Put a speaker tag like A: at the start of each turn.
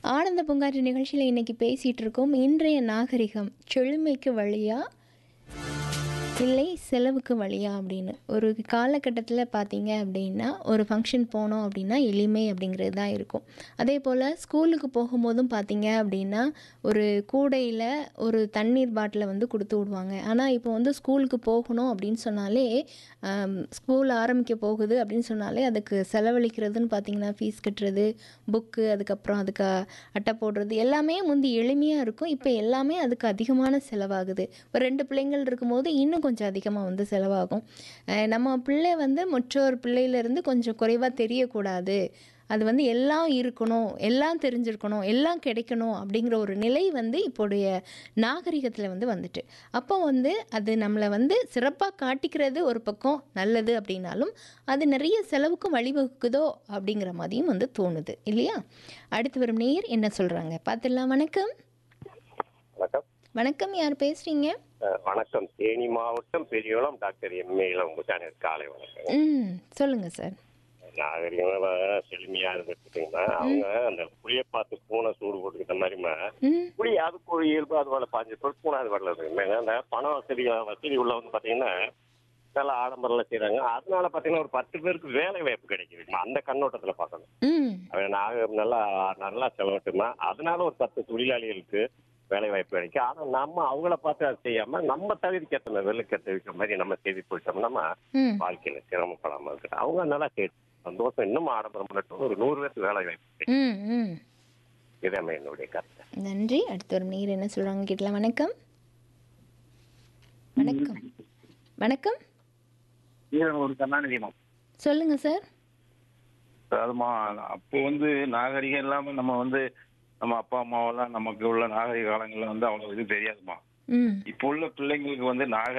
A: ஆனந்த பூங்காற்று நிகழ்ச்சியில் இன்னைக்கு பேசிகிட்டு இருக்கோம் இன்றைய நாகரிகம் செழுமைக்கு வழியா இல்லை செலவுக்கு வழியா அப்படின்னு ஒரு காலகட்டத்தில் பார்த்தீங்க அப்படின்னா ஒரு ஃபங்க்ஷன் போனோம் அப்படின்னா எளிமை அப்படிங்கிறது தான் இருக்கும் அதே போல் ஸ்கூலுக்கு போகும்போதும் பார்த்தீங்க அப்படின்னா ஒரு கூடையில் ஒரு தண்ணீர் பாட்டிலை வந்து கொடுத்து விடுவாங்க ஆனால் இப்போ வந்து ஸ்கூலுக்கு போகணும் அப்படின்னு சொன்னாலே ஸ்கூல் ஆரம்பிக்க போகுது அப்படின்னு சொன்னாலே அதுக்கு செலவழிக்கிறதுன்னு பார்த்தீங்கன்னா ஃபீஸ் கட்டுறது புக்கு அதுக்கப்புறம் அதுக்கு அட்டை போடுறது எல்லாமே முந்தி எளிமையாக இருக்கும் இப்போ எல்லாமே அதுக்கு அதிகமான செலவாகுது ஒரு ரெண்டு பிள்ளைங்கள் இருக்கும்போது இன்னும் கொஞ்சம் அதிகமாக வந்து செலவாகும் அஹ் நம்ம பிள்ளை வந்து மற்றொரு பிள்ளையிலேருந்து கொஞ்சம் குறைவாக தெரியக்கூடாது அது வந்து எல்லாம் இருக்கணும் எல்லாம் தெரிஞ்சிருக்கணும் எல்லாம் கிடைக்கணும் அப்படிங்கிற ஒரு நிலை வந்து இப்போடைய நாகரிகத்தில் வந்து வந்துட்டு அப்போ வந்து அது நம்மளை வந்து சிறப்பாக காட்டிக்கிறது ஒரு பக்கம் நல்லது அப்படின்னாலும் அது நிறைய செலவுக்கும் வழிவகுக்குதோ அப்படிங்கிற மாதிரியும் வந்து தோணுது இல்லையா அடுத்து வரும் நேயர் என்ன சொல்கிறாங்க பார்த்துடலாம் வணக்கம்
B: வணக்கம்
A: வணக்கம் யார் பேசுகிறீங்க
B: அஹ் வணக்கம் தேனி மாவட்டம் பெரியகுளம் டாக்டர் எம்ஏ இளம்புச்சான காலை வணக்கம்
A: ம் சொல்லுங்கள் சார்
B: நாகரிகமா செழுமையா இருந்துட்டுங்கன்னா அவங்க அந்த புளிய பார்த்து பூனை சூடு போட்டுக்கிட்ட மாதிரிமா
A: ம்
B: புளி அதுக்கு ஒரு இயல்பு அது வரல பாஞ்சு பேர் பூனை அது வரல இருக்கு அந்த பண வசதி வசதி உள்ளவங்க பாத்தீங்கன்னா நல்ல ஆடம்பரம்லாம் செய்றாங்க அதனால பாத்தீங்கன்னா ஒரு பத்து பேருக்கு வேலை வாய்ப்பு கிடைக்குது அந்த கண்ணோட்டத்துல பார்க்கணும்
A: ம்
B: அவன் நாக நல்லா நல்லா செலவட்டுமா அதனால ஒரு பத்து தொழிலாளிகளுக்கு வேலை வாய்ப்பு கிடைக்கும் ஆனா நம்ம அவங்கள பார்த்து அதை செய்யாம நம்ம தகுதிக்கு ஏற்ற வெள்ளுக்கு வைக்கிற மாதிரி நம்ம செய்து போயிட்டோம்னா நம்ம
A: ம்
B: வாழ்க்கையில சிரமப்படாம இருக்கட்டும் அவங்க நல்லா செய்யும் சந்தோஷம் இன்னும் ஆடம்பரம் பண்ணட்டும் ஒரு நூறு பேருக்கு வேலை வாய்ப்பு கிடைக்கும்
A: ம் ம்
B: இதாம என்னுடைய கருத்து
A: நன்றி அடுத்த ஒரு நீர் என்ன சொல்றாங்க கேட்கலாம் வணக்கம் வணக்கம் வணக்கம்
C: ஈரன் ஒரு கருணாநிதியம்
A: சொல்லுங்க சார்
C: அதுமா அப்போ வந்து நாகரிகம் இல்லாம நம்ம வந்து நம்ம அப்பா அம்மாவெல்லாம் நமக்கு உள்ள நாகரிக காலங்கள்ல வந்து அவ்வளவு இது தெரியாதுமா
A: ம்
C: இப்போ உள்ள பிள்ளைங்களுக்கு வந்து நாகரிகம்